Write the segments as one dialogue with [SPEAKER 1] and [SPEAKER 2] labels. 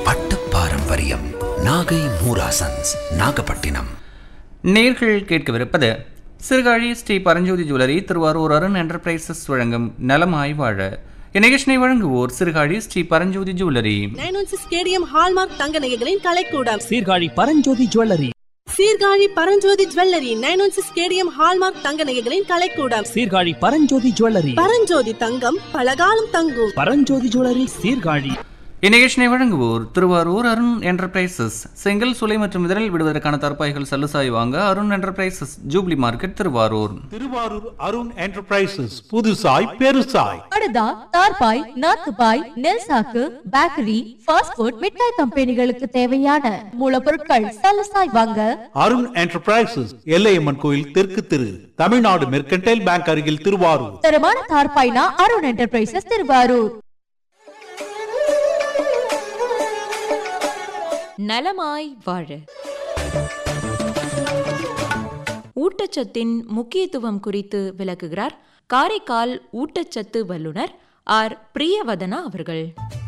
[SPEAKER 1] பட்டு பாரம்பரியம் நாகை மூராசன்ஸ் நாகப்பட்டினம்
[SPEAKER 2] நேர்கள் கேட்கவிருப்பது சிறுகாழி ஸ்ரீ பரஞ்சோதி ஜுவல்லரி திருவாரூர் அருண் என்டர்பிரைசஸ் வழங்கும் நலமாய் வாழ இந்நிகழ்ச்சியை வழங்குவோர் Sirkazhi Sri Paranjothi jewellery
[SPEAKER 3] nine one six KDM hallmark தங்க நகைகளின் கலைக்கூடம்
[SPEAKER 4] Sirkazhi Paranjothi jewellery
[SPEAKER 3] Sirkazhi Paranjothi jewellery nine one six KDM hallmark தங்க நகைகளின் கலைக்கூடம்
[SPEAKER 4] சீர்காழி பரஞ்சோதி ஜுவல்லரி
[SPEAKER 3] பரஞ்சோதி தங்கம் பலகாலம் தங்கும்
[SPEAKER 4] பரஞ்சோதி ஜுவல்லரி சீர்காழி
[SPEAKER 2] இந்நிகழ்ச்சியை வழங்குவோர் திருவாரூர் அருண் என்டர்பிரைசஸ் செங்கல் சுலை மற்றும் இதழில் விடுவதற்கான தற்பாய்கள் சல்லுசாய் வாங்க Arun enterprises jubilee market Thiruvarur
[SPEAKER 5] Thiruvarur Arun enterprises புதுசாய் பெருசாய்
[SPEAKER 6] படுதா தார்பாய் நாத்துபாய் நெல் சாக்கு பேக்கரி ஃபாஸ்ட் ஃபுட் மிட்டாய் கம்பெனிகளுக்கு தேவையான மூலப்பொருட்கள் சலசாய் வாங்க
[SPEAKER 5] அருண் என்டர்பிரைசஸ் எல்லையம்மன் கோயில் தெற்கு திரு தமிழ்நாடு மெர்கன்டைல் பேங்க் அருகில் திருவாரூர்
[SPEAKER 6] தரமான தார்பாய்னா அருண் என்டர்பிரைசஸ் திருவாரூர்
[SPEAKER 7] நலமாய் வாழ ஊட்டச்சத்தின் முக்கியத்துவம் குறித்து விளக்குகிறார் காரைக்கால் ஊட்டச்சத்து வல்லுனர் ஆர் பிரியவதனா அவர்கள்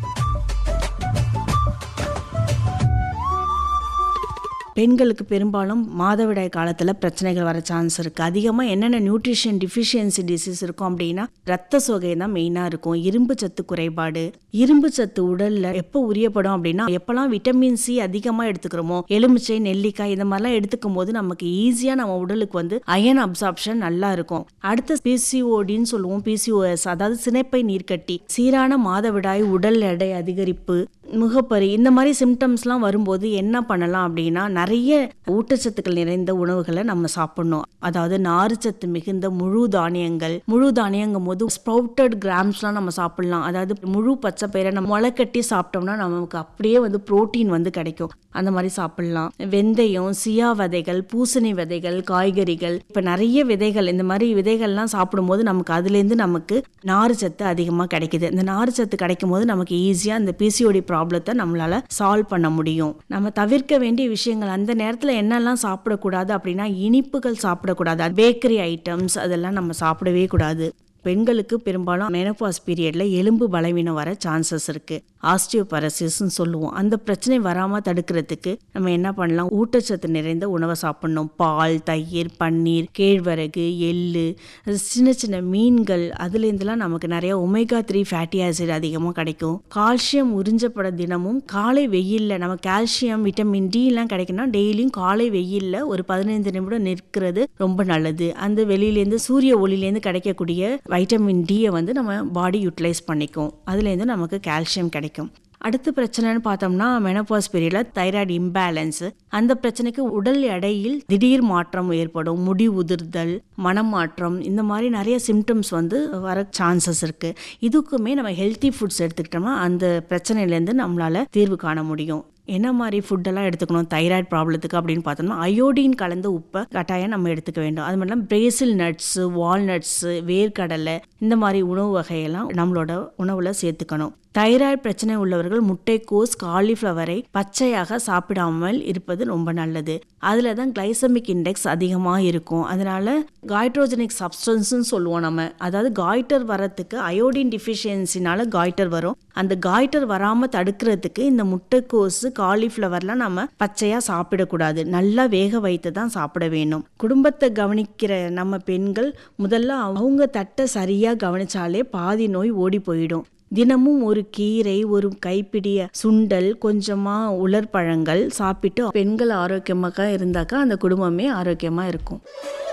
[SPEAKER 8] பெண்களுக்கு பெரும்பாலும் மாதவிடாய் காலத்தில் பிரச்சனைகள் வர சான்ஸ் இருக்குது அதிகமாக என்னென்ன நியூட்ரிஷன் டிஃபிஷியன்சி டிசீஸ் இருக்கும் அப்படின்னா ரத்த சோகை தான் மெயினாக இருக்கும் இரும்பு சத்து குறைபாடு இரும்பு சத்து உடலில் எப்போ உரியப்படும் அப்படின்னா எப்போல்லாம் விட்டமின் சி அதிகமாக எடுத்துக்கிறோமோ எலுமிச்சை நெல்லிக்காய் இந்த மாதிரிலாம் எடுத்துக்கும் போது நமக்கு ஈஸியாக நம்ம உடலுக்கு வந்து அயன் அப்சார்ப்ஷன் நல்லா இருக்கும் அடுத்த பிசிஓடின்னு சொல்லுவோம் பிசிஓஎஸ் அதாவது சினைப்பை நீர்க்கட்டி சீரான மாதவிடாய் உடல் எடை அதிகரிப்பு முகப்பரு இந்த மாதிரி சிம்டம்ஸ்லாம் வரும்போது என்ன பண்ணலாம் அப்படின்னா நிறைய ஊட்டச்சத்துக்கள் நிறைந்த உணவுகளை நம்ம சாப்பிடணும் அதாவது நார்ச்சத்து மிகுந்த முழு தானியங்கள் முழு தானியங்கும் போது ஸ்ப்ரவுட்டட் கிராம்ஸ்லாம் நம்ம சாப்பிடலாம் அதாவது முழு பச்சை பயிரை நம்ம முளைக்கட்டி சாப்பிட்டோம்னா நமக்கு அப்படியே வந்து புரோட்டீன் வந்து கிடைக்கும் அந்த மாதிரி சாப்பிடலாம் வெந்தயம் சியா விதைகள் பூசணி விதைகள் காய்கறிகள் இப்போ நிறைய விதைகள் இந்த மாதிரி விதைகள்லாம் சாப்பிடும்போது நமக்கு அதுலேருந்து நமக்கு நார்ச்சத்து அதிகமாக கிடைக்குது இந்த நார்ச்சத்து கிடைக்கும் போது நமக்கு ஈஸியாக இந்த பிசிஓடி ப்ராப்ளத்தை நம்மளால சால்வ் பண்ண முடியும் நம்ம தவிர்க்க வேண்டிய விஷயங்கள் அந்த நேரத்தில் என்னெல்லாம் சாப்பிடக்கூடாது அப்படின்னா இனிப்புகள் சாப்பிடக்கூடாது பேக்கரி ஐட்டம்ஸ் அதெல்லாம் நம்ம சாப்பிடவே கூடாது பெண்களுக்கு பெரும்பாலும் மெனபாஸ் பீரியட்ல எலும்பு பலவீனம் வர சான்சஸ் இருக்கு ஆஸ்டியோபரசிஸ்ன்னு சொல்லுவோம் அந்த பிரச்சனை வராமல் தடுக்கிறதுக்கு நம்ம என்ன பண்ணலாம் ஊட்டச்சத்து நிறைந்த உணவை சாப்பிடணும் பால் தயிர் பன்னீர் கேழ்வரகு எள்ளு சின்ன சின்ன மீன்கள் அதுலேருந்துலாம் நமக்கு நிறைய ஒமேகா த்ரீ ஃபேட்டி ஆசிட் அதிகமாக கிடைக்கும் கால்சியம் உறிஞ்சப்பட தினமும் காலை வெயிலில் நம்ம கால்சியம் விட்டமின் டி எல்லாம் கிடைக்குன்னா டெய்லியும் காலை வெயிலில் ஒரு பதினைந்து நிமிடம் நிற்கிறது ரொம்ப நல்லது அந்த வெளியிலேருந்து சூரிய ஒளியிலேருந்து கிடைக்கக்கூடிய வைட்டமின் டியை வந்து நம்ம பாடி யூட்டிலைஸ் பண்ணிக்கும் அதுலேருந்து நமக்கு கால்சியம் கிடைக்கும் அடுத்த பிரச்சனைன்னு பார்த்தோம்னா மெனபாஸ் பீரியடில் தைராய்டு இம்பேலன்ஸ் அந்த பிரச்சனைக்கு உடல் எடையில் திடீர் மாற்றம் ஏற்படும் முடி உதிர்தல் மனமாற்றம் இந்த மாதிரி நிறைய சிம்டம்ஸ் வந்து வர சான்சஸ் இருக்கு இதுக்குமே நம்ம ஹெல்த்தி ஃபுட்ஸ் எடுத்துக்கிட்டோம்னா அந்த பிரச்சனையிலேருந்து நம்மளால தீர்வு காண முடியும் என்ன மாதிரி ஃபுட்டெல்லாம் எடுத்துக்கணும் தைராய்டு ப்ராப்ளத்துக்கு அப்படின்னு பார்த்தோம்னா அயோடின் கலந்த உப்பை கட்டாயம் நம்ம எடுத்துக்க வேண்டும் அது மட்டும் பிரேசில் நட்ஸு வால்நட்ஸு வேர்க்கடலை இந்த மாதிரி உணவு வகையெல்லாம் நம்மளோட உணவில் சேர்த்துக்கணும் தைராய்டு பிரச்சனை உள்ளவர்கள் முட்டைக்கோஸ் காலிஃப்ளவரை பச்சையாக சாப்பிடாமல் இருப்பது ரொம்ப நல்லது அதில் தான் கிளைசமிக் இண்டெக்ஸ் அதிகமாக இருக்கும் அதனால காய்ட்ரோஜனிக் சப்ஸ்டன்ஸ்னு சொல்லுவோம் நம்ம அதாவது காய்டர் வரத்துக்கு அயோடின் டிஃபிஷியன்சினால காய்டர் வரும் அந்த காய்டர் வராமல் தடுக்கிறதுக்கு இந்த முட்டைக்கோஸு காலிஃப்ளவர்லாம் நம்ம பச்சையாக சாப்பிடக்கூடாது நல்லா வேக வைத்து தான் சாப்பிட வேணும் குடும்பத்தை கவனிக்கிற நம்ம பெண்கள் முதல்ல அவங்க தட்டை சரியாக கவனிச்சாலே பாதி நோய் ஓடி போயிடும் தினமும் ஒரு கீரை ஒரு கைப்பிடிய சுண்டல் கொஞ்சமா உலர்பழங்கள் சாப்பிட்டு பெண்கள் ஆரோக்கியமாக இருந்தாக்கா அந்த குடும்பமே ஆரோக்கியமா இருக்கும்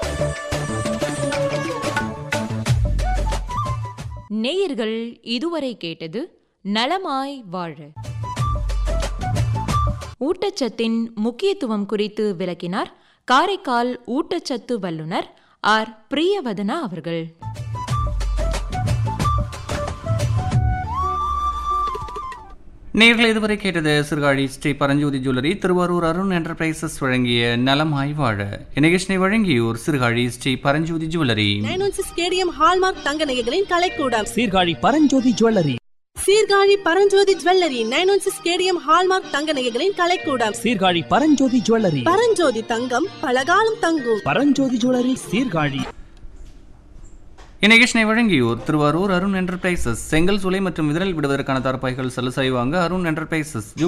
[SPEAKER 7] நேயர்கள் இதுவரை கேட்டது நலமாய் வாழ ஊட்டச்சத்தின் முக்கியத்துவம் குறித்து விளக்கினார் காரைக்கால் ஊட்டச்சத்து வல்லுனர் ஆர் பிரியவதனா அவர்கள்
[SPEAKER 2] நேர்கள் இதுவரை கேட்டது சிறுகாழி ஸ்ரீ பரஞ்சோதி ஜுவல்லரி திருவாரூர் அருண் என்டர்பிரைசஸ் வழங்கிய நலமாய் வாழ இந்நிகழ்ச்சியை வழங்கியோர் Sirkazhi Sri Paranjothi jewellery
[SPEAKER 3] nine one six KDM hallmark தங்க நகைகளின் கலைக்கூடம்
[SPEAKER 4] Sirkazhi Paranjothi jewellery
[SPEAKER 3] Sirkazhi Paranjothi jewellery nine one six KDM hallmark தங்க நகைகளின் கலைக்கூடம்
[SPEAKER 4] சீர்காழி பரஞ்சோதி ஜுவல்லரி
[SPEAKER 3] பரஞ்சோதி தங்கம் பலகாலம் தங்கும்
[SPEAKER 4] பரஞ்சோதி ஜுவல்லரி சீர்காழி
[SPEAKER 2] இந்நிகழ்ச்சியை வழங்கியோர் திருவாரூர் அருண் என்டர்பிரைசஸ் செங்கல் சுலை மற்றும் இதழில் விடுவதற்கான தரப்பாய்கள் சலுசை வாங்க அருண் என்டர்பிரைசஸ்